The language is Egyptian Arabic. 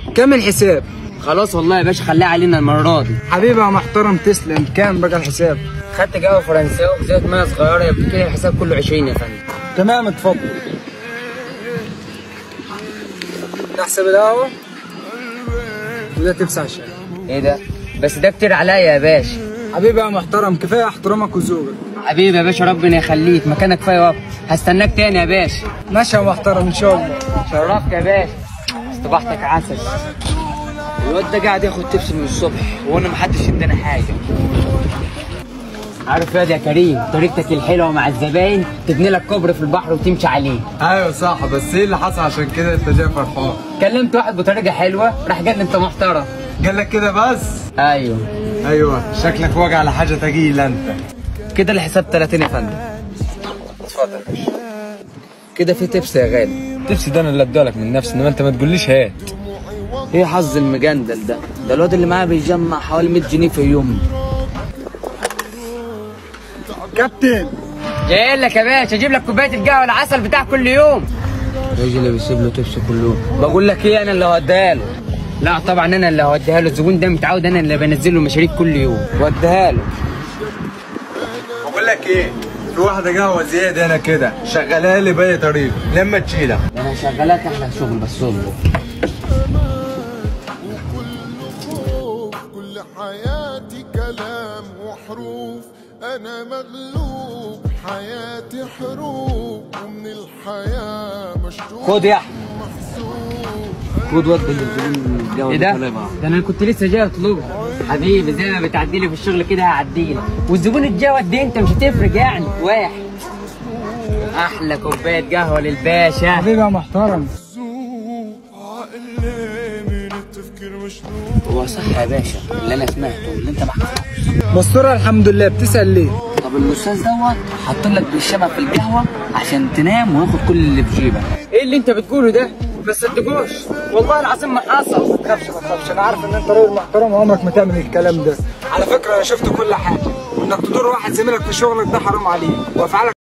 كام الحساب خلاص والله يا باشا خليها علينا المره دي حبيبي يا محترم تسلم كام بقى الحساب خدت قهوه فرنساوي وزيت ميه صغيره يبقى كده الحساب كله 20 يا فندم تمام اتفضل نحسب القهوة وده تبس عشان ايه ده بس ده كتير عليا يا باشا حبيبي يا محترم كفايه احترامك وذوقك حبيبي يا باشا ربنا يخليك مكانك فيا وقت هستناك تاني يا باشا ماشي يا محترم ان شاء الله شرفت يا باشا صباحتك عسل الواد ده قاعد ياخد تبس من الصبح وانا محدش اداني حاجه عارف يا يا كريم طريقتك الحلوه مع الزباين تبني لك كوبري في البحر وتمشي عليه ايوه صح بس ايه اللي حصل عشان كده انت جاي فرحان كلمت واحد بطريقه حلوه راح قال لي انت محترم قال لك كده بس ايوه ايوه شكلك واجع على حاجه تجيله انت كده الحساب 30 يا فندم اتفضل يا باشا كده في تبس يا غالي التبس ده انا اللي ادالك من نفسي انما انت ما تقوليش هات ايه حظ المجندل ده ده الواد اللي معاه بيجمع حوالي 100 جنيه في يوم كابتن جاي لك يا باشا اجيب لك كوبايه القهوه العسل بتاع كل يوم الراجل اللي بيسيب له تبس كل يوم بقول لك ايه انا اللي هوديها له لا طبعا انا اللي هوديها له الزبون ده متعود انا اللي بنزل له مشاريب كل يوم وديها له بقول لك ايه في واحده قهوه زياده هنا كده شغلها لي باي طريق لما تشيلها ده انا شغالك احلى شغل بس اصبر كل حياتي كلام وحروف انا مغلوب حياتي حروب ومن الحياة مشدود خد يا احمد خد ود ايه ده؟ ده انا كنت لسه جاي اطلبها حبيبي زي ما بتعدي لي في الشغل كده هعدي لك والزبون الجواد دي انت مش هتفرق يعني واحد احلى كوبايه قهوه للباشا حبيبي يا محترم عقل من التفكير مشدود هو صح يا باشا اللي انا سمعته اللي انت محكي مستورة الحمد لله بتسأل ليه طب الاستاذ دوت حاط لك بالشبع في القهوه عشان تنام وياخد كل اللي في جيبك ايه اللي انت بتقوله ده ما صدقوش والله العظيم ما حصل ما تخافش ما تخافش انا عارف ان انت راجل محترم وعمرك ما تعمل الكلام ده على فكرة انا شفت كل حاجة وانك تدور واحد زميلك في شغلك ده حرام عليك وافعالك